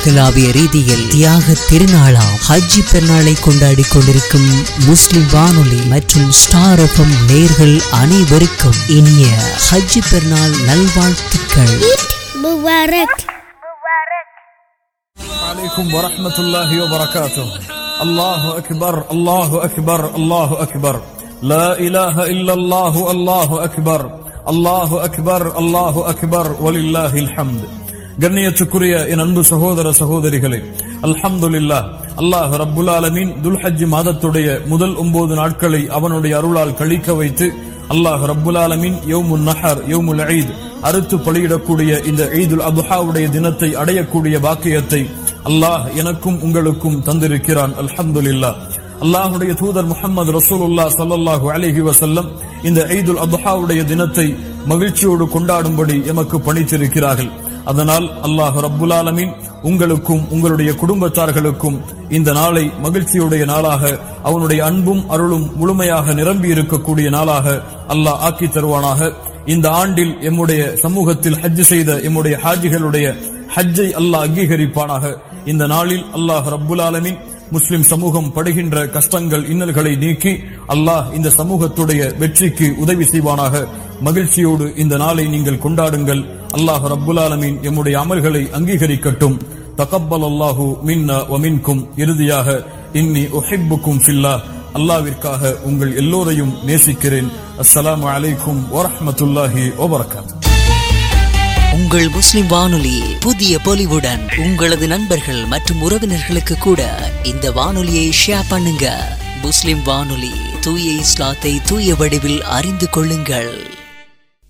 உலகளாவிய ரீதியில் தியாக திருநாளாம் ஹஜ்ஜி பெருநாளை கொண்டாடி கொண்டிருக்கும் முஸ்லிம் வானொலி மற்றும் ஸ்டார் எஃப்எம் நேர்கள் அனைவருக்கும் இனிய ஹஜ்ஜி பெருநாள் நல்வாழ்த்துக்கள் مبارك عليكم ورحمة الله وبركاته الله أكبر الله أكبر الله أكبر لا إله إلا الله الله أكبر الله أكبر الله أكبر ولله الحمد கண்ணியத்துக்குரிய என் அன்பு சகோதர சகோதரிகளே அல்ஹம்துலில்லாஹ் அல்லாஹ் ரப்புல் ஆலமீன் துல்ஹஜ் மாதத்துடைய முதல் ஒன்பது நாட்களை அவனுடைய அருளால் கழிக்க வைத்து அல்லாஹ் ரப்புல் ஆலமீன் யௌமுன் நஹர் யௌமுல் ஈத் அறுத்து பலியிடக்கூடிய இந்த ஈதுல் அபுஹாவுடைய தினத்தை அடையக்கூடிய பாக்கியத்தை அல்லாஹ் எனக்கும் உங்களுக்கும் தந்திருக்கிறான் அல்ஹம்துலில்லாஹ் அல்லாஹுடைய தூதர் முஹம்மது ரசூலுல்லா ஸல்லல்லாஹு அலைஹி வஸல்லம் இந்த ஈதுல் அத்ஹாவுடைய தினத்தை மகிழ்ச்சியோடு கொண்டாடும்படி எமக்கு பணித்திருக்கிறார்கள் அதனால் அல்லாஹ் ரப்புல் ஆலமீன் உங்களுக்கும் உங்களுடைய குடும்பத்தார்களுக்கும் இந்த நாளை மகிழ்ச்சியுடைய நாளாக அவனுடைய அன்பும் அருளும் முழுமையாக நிரம்பி இருக்கக்கூடிய நாளாக அல்லாஹ் ஆக்கி தருவானாக இந்த ஆண்டில் எம்முடைய சமூகத்தில் ஹஜ் செய்த எம்முடைய ஹாஜிகளுடைய ஹஜ்ஜை அல்லாஹ் அங்கீகரிப்பானாக இந்த நாளில் அல்லாஹ் ரப்புல் ஆலமீன் முஸ்லிம் சமூகம் படுகின்ற கஷ்டங்கள் இன்னல்களை நீக்கி அல்லாஹ் இந்த சமூகத்துடைய வெற்றிக்கு உதவி செய்வானாக மகிழ்ச்சியோடு இந்த நாளை நீங்கள் கொண்டாடுங்கள் அல்லாஹ் ரப்புல் ஆலமீன் எம்முடைய அமல்களை அங்கீகரிக்கட்டும் தகப்பல் அல்லாஹு மின்னா வ மின்கும் இறுதியாக இன்னி உஹிப்புக்கும் ஃபில்லா அல்லாவிற்காக உங்கள் எல்லோரையும் நேசிக்கிறேன் அஸ்ஸலாமு அலைக்கும் வரஹ்மத்துல்லாஹி வபரகாத்துஹு உங்கள் முஸ்லிம் வானொலி புதிய பொலிவுடன் உங்களது நண்பர்கள் மற்றும் உறவினர்களுக்கு கூட இந்த வானொலியை ஷேர் பண்ணுங்க முஸ்லிம் வானொலி தூய இஸ்லாத்தை தூய வடிவில் அறிந்து கொள்ளுங்கள்